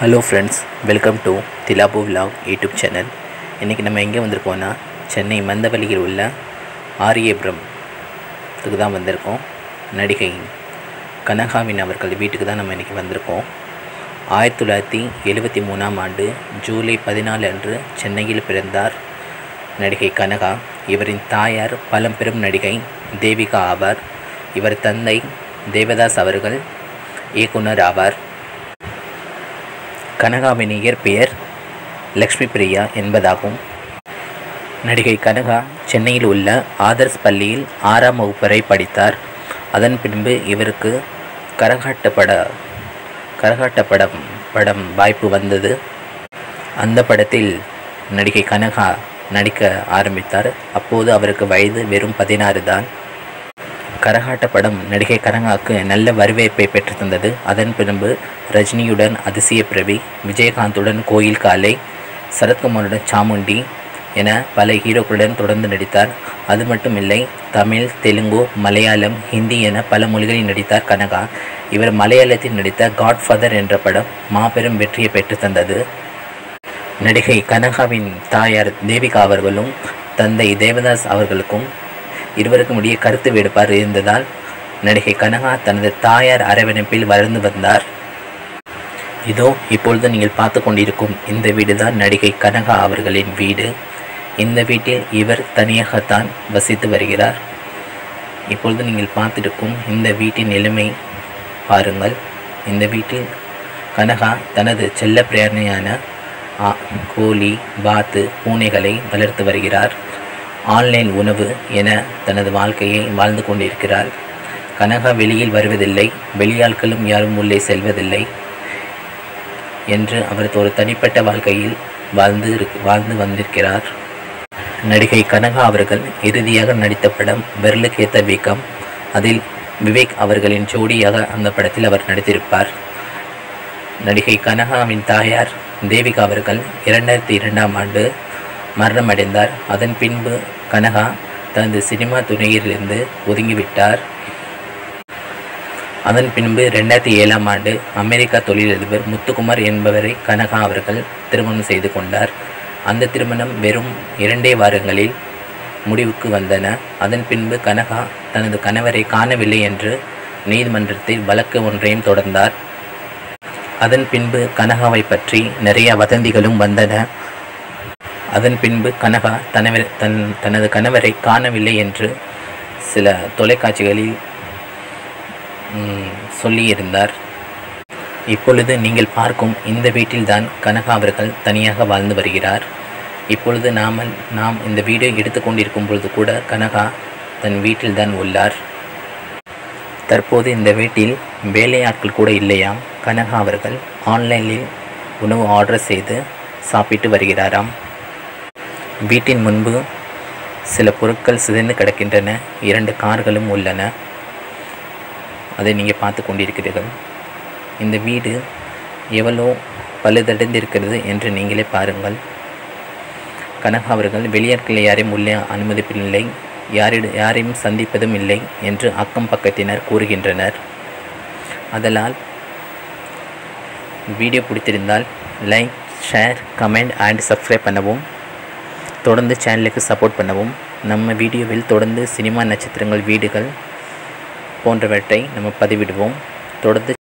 hello friends welcome to திலாபு vlog YouTube channel இன்றைக்கி நம்ம எங்கே வந்திருக்கோம்னா சென்னை மந்தவெளியில் உள்ள ஆரியபுரத்துக்கு தான் வந்திருக்கோம் நடிகை கனகாவின் அவர்கள் வீட்டுக்கு தான் நம்ம இன்றைக்கி வந்திருக்கோம் ஆயிரத்தி தொள்ளாயிரத்தி எழுபத்தி மூணாம் ஆண்டு ஜூலை பதினாலு அன்று சென்னையில் பிறந்தார் நடிகை கனகா இவரின் தாயார் பழம்பெரும் நடிகை தேவிகா ஆவார் இவர் தந்தை தேவதாஸ் அவர்கள் இயக்குனர் ஆவார் கனகாவின் இயற்பெயர் லக்ஷ்மி பிரியா என்பதாகும் நடிகை கனகா சென்னையில் உள்ள ஆதர்ஸ் பள்ளியில் ஆறாம் வகுப்பு வரை படித்தார் அதன் பின்பு இவருக்கு கரகாட்ட பட கரகாட்ட படம் படம் வாய்ப்பு வந்தது அந்த படத்தில் நடிகை கனகா நடிக்க ஆரம்பித்தார் அப்போது அவருக்கு வயது வெறும் பதினாறு தான் கரகாட்ட படம் நடிகை கனகாவுக்கு நல்ல வரவேற்பை பெற்று தந்தது அதன் பின்பு ரஜினியுடன் அதிசய பிரவி விஜயகாந்துடன் கோயில் காலை சரத்குமாருடன் சாமுண்டி என பல ஹீரோக்களுடன் தொடர்ந்து நடித்தார் அது மட்டுமில்லை தமிழ் தெலுங்கு மலையாளம் ஹிந்தி என பல மொழிகளில் நடித்தார் கனகா இவர் மலையாளத்தில் நடித்த காட்ஃபாதர் என்ற படம் மாபெரும் வெற்றியை பெற்று தந்தது நடிகை கனகாவின் தாயார் தேவிகா அவர்களும் தந்தை தேவதாஸ் அவர்களுக்கும் இருவருக்கும் இடையே கருத்து வேறுபாடு இருந்ததால் நடிகை கனகா தனது தாயார் அரவணைப்பில் வளர்ந்து வந்தார் இதோ இப்பொழுது நீங்கள் பார்த்து கொண்டிருக்கும் இந்த வீடு தான் நடிகை கனகா அவர்களின் வீடு இந்த வீட்டில் இவர் தனியாகத்தான் வசித்து வருகிறார் இப்பொழுது நீங்கள் பார்த்திருக்கும் இந்த வீட்டின் நிலைமை பாருங்கள் இந்த வீட்டில் கனகா தனது செல்ல பிரயாணியான ஆ- கோழி வாத்து பூனைகளை வளர்த்து வருகிறார் ஆன்லைன் உணவு என தனது வாழ்க்கையை வாழ்ந்து கொண்டிருக்கிறார் கனகா வெளியில் வருவதில்லை வெளியாட்களும் யாரும் உள்ளே செல்வதில்லை என்று அவர் ஒரு தனிப்பட்ட வாழ்க்கையில் வாழ்ந்து இரு- வாழ்ந்து வந்திருக்கிறார் நடிகை கனகா அவர்கள் இறுதியாக நடித்த படம் விரலுக்கேத்த வீக்கம் அதில் விவேக் அவர்களின் ஜோடியாக அந்த படத்தில் அவர் நடித்திருப்பார் நடிகை கனகாவின் தாயார் தேவிகா அவர்கள் இரண்டாயிரத்தி இரண்டாம் ஆண்டு மரணமடைந்தார் அதன் பின்பு கனகா தனது சினிமா துறையிலிருந்து ஒதுங்கிவிட்டார் அதன் பின்பு ரெண்டாயிரத்தி ஏழாம் ஆண்டு அமெரிக்கா தொழிலதிபர் முத்துக்குமார் என்பவரை கனகா அவர்கள் திருமணம் செய்து கொண்டார் அந்த திருமணம் வெறும் இரண்டே வாரங்களில் முடிவுக்கு வந்தன அதன் பின்பு கனகா தனது கணவரை காணவில்லை என்று நீதிமன்றத்தில் வழக்கு ஒன்றையும் தொடர்ந்தார் அதன் பின்பு கனகாவை பற்றி நிறைய வதந்திகளும் வந்தன அதன் பின்பு கனகா தனவர் தன் தனது கணவரை காணவில்லை என்று சில தொலைக்காட்சிகளில் ம், சொல்லியிருந்தார் இப்பொழுது நீங்கள் பார்க்கும் இந்த வீட்டில்தான் கனகா அவர்கள் தனியாக வாழ்ந்து வருகிறார் இப்பொழுது நாம் நாம் இந்த வீடியோ எடுத்துக்கொண்டிருக்கும் பொழுது கூட கனகா தன் வீட்டில்தான் உள்ளார் தற்போது இந்த வீட்டில் வேலையாட்கள் கூட இல்லையாம் கனகா அவர்கள் ஆன்லைனில் உணவு ஆர்டர் செய்து சாப்பிட்டு வருகிறாராம் வீட்டின் முன்பு சில பொருட்கள் சிதைந்து கிடக்கின்றன இரண்டு கார்களும் உள்ளன அதை நீங்கள் பார்த்து கொண்டிருக்கிறீர்கள் இந்த வீடு எவ்வளோ பழுதடைந்திருக்கிறது என்று நீங்களே பாருங்கள் கனகா அவர்கள் வெளியாட்களை யாரையும் உள்ளே அனுமதிப்பில்லை யாரிட யாரையும் சந்திப்பதும் இல்லை என்று அக்கம் பக்கத்தினர் கூறுகின்றனர் அதனால் வீடியோ பிடித்திருந்தால் like share comment and subscribe பண்ணவும் தொடர்ந்து சேனலுக்கு சப்போர்ட் பண்ணவும் நம்ம வீடியோவில் தொடர்ந்து சினிமா நட்சத்திரங்கள் வீடுகள் போன்றவற்றை நம்ம பதிவிடுவோம் தொடர்ந்து